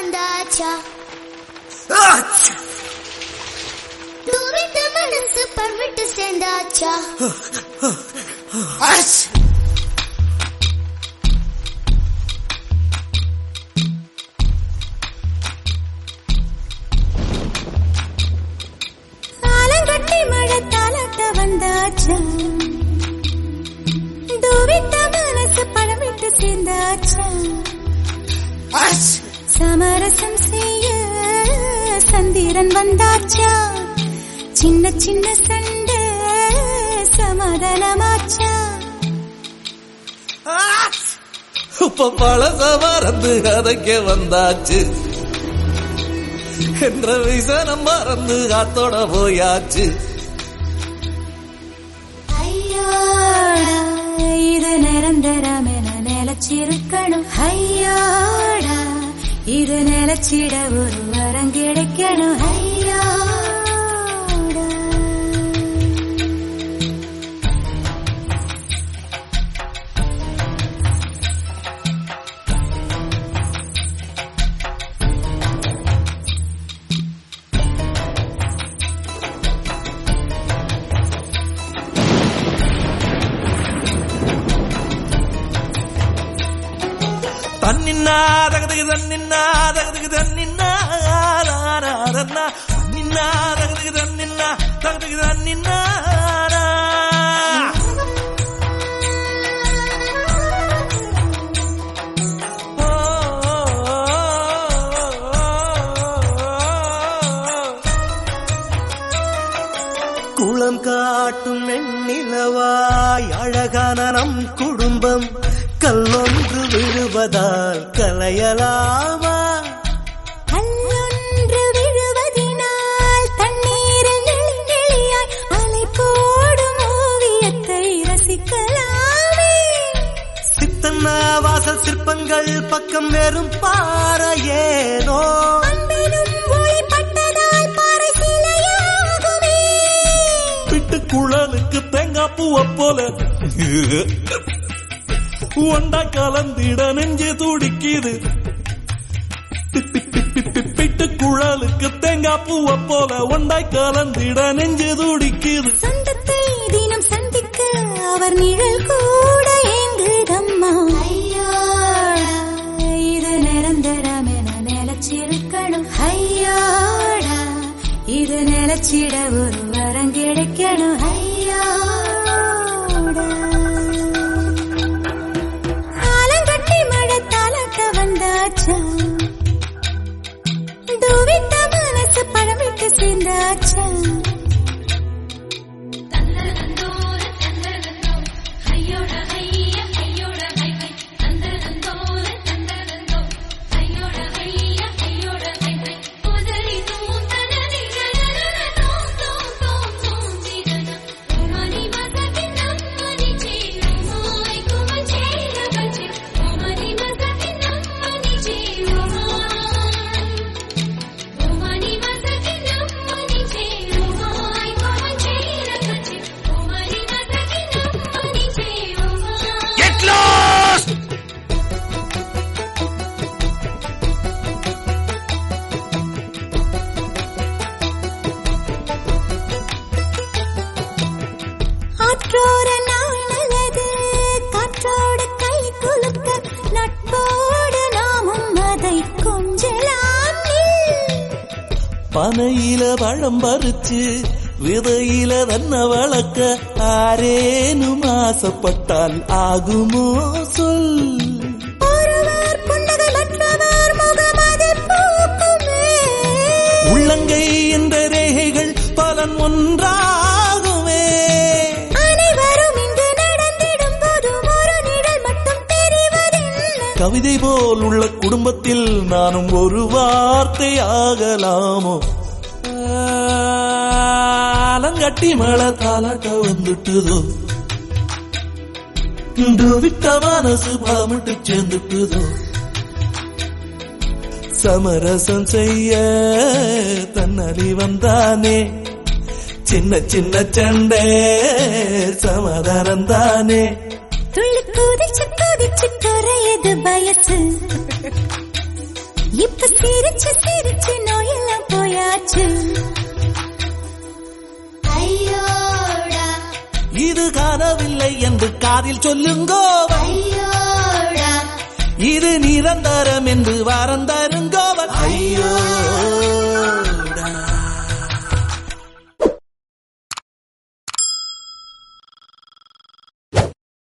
வந்தாச்சா துரித மனசு பர்மிட்டு சேர்ந்தாச்சா ஆலங்கட்டி மழை தாளாட்ட வந்தாச்சா துவித்த மனசு பழமிட்டு சேர்ந்தாச்சா சமரசம் செய்ய சந்திரன் வந்தாச்சா சின்ன சின்ன சண்டை சமாதானமாச்சா இப்ப பழச மறந்து கதைக்க வந்தாச்சு என்ற விசனம் மறந்து காத்தோட போயாச்சு ஐயோடா இது நிரந்தரமென நிலச்சிருக்கணும் ஐயோடா இது நிலச்சிட ஒரு வரம் கிடைக்கணும் ஐயோடா தன்னின்னா தகதுக்கு தன்னின்னா தகதுக்கு தன்னின்னா தன்னா தன்னின்னா தகதுக்கு தன்னின்னா தகதுக்கு தன்னின்னா குளம் காட்டும் வெண்ணிலவாய் அழகான நம் குடும்பம் கல்லொன்று விழுவதால் கலையலாமா கல்லொன்று விழுவதினால் தண்ணீரில் நெளி நெளியாய் அலை போடும் ஓவியத்தை ரசிக்கலாமே சித்தன்ன வாசல் சிற்பங்கள் பக்கம் வெறும் பாறையேனோ அன்பினும் ஒளிப்பட்டதால் பாறை சிலையாகுமே விட்டு குழலுக்கு தேங்காய் பூவ போல ஒண்டா கலந்திட நெஞ்சு துடிக்குது பிட்டு குழலுக்கு தேங்காய் பூவ போல ஒண்டாய் கலந்திட நெஞ்சு துடிக்குது சொந்தத்தை தினம் சந்திக்க அவர் நிழல் கூட ஏங்குதம்மா ஐயோடா இது நிரந்தரம் என நிலச்சிருக்கணும் ஐயோடா இது நிலச்சிட ஒரு வரம் கிடைக்கணும் ஐயோடா ஆலங்கட்டி மழை தாளாட்ட வந்தாச்சா துவித்த மனசு பழமிட்டு சேர்ந்தாச்சா Get lost! ஆற்றோர நாள் நல்லது காற்றோடு கை குலுக்க நட்போடு நாமும் அதை கொஞ்சலாம் பனையில பழம் பறிச்சு விதையில தன்ன வளர்க்க ஆரேனும் ஆசைப்பட்டால் ஆகுமோ சொல் ஒருவர் புன்னகை மற்றவர் முகம் அது பூக்குமே உள்ளங்கை என்ற ரேகைகள் பலன் ஒன்றாகுமே அனைவரும் இங்கு நடந்திடும் போது ஒரு நிழல் மட்டும் தெரிவதென்ன கவிதை போல் உள்ள குடும்பத்தில் நானும் ஒரு வார்த்தை ஆகலாமோ ஆலங்கட்டி மழை தாலாட்ட வந்துட்டுதோ விட்ட மனசு பலமிட்டு சேர்ந்துட்டுதோ சமரசம் செய்ய தன்னடி வந்தானே சின்ன சின்ன சண்டை சமாதானம் தானே துள்ளி குதிச்சு குதிச்சு குறையுது வயசு இப்ப சிரிச்சு சிரிச்சு நோயெல்லாம் போயாச்சு ஐயோடா இது காணவில்லை என்று காதில் சொல்லுங்கோ ஐயோடா இது நிரந்தரம் என்று வாரம் தருங்கோவன் ஐயோ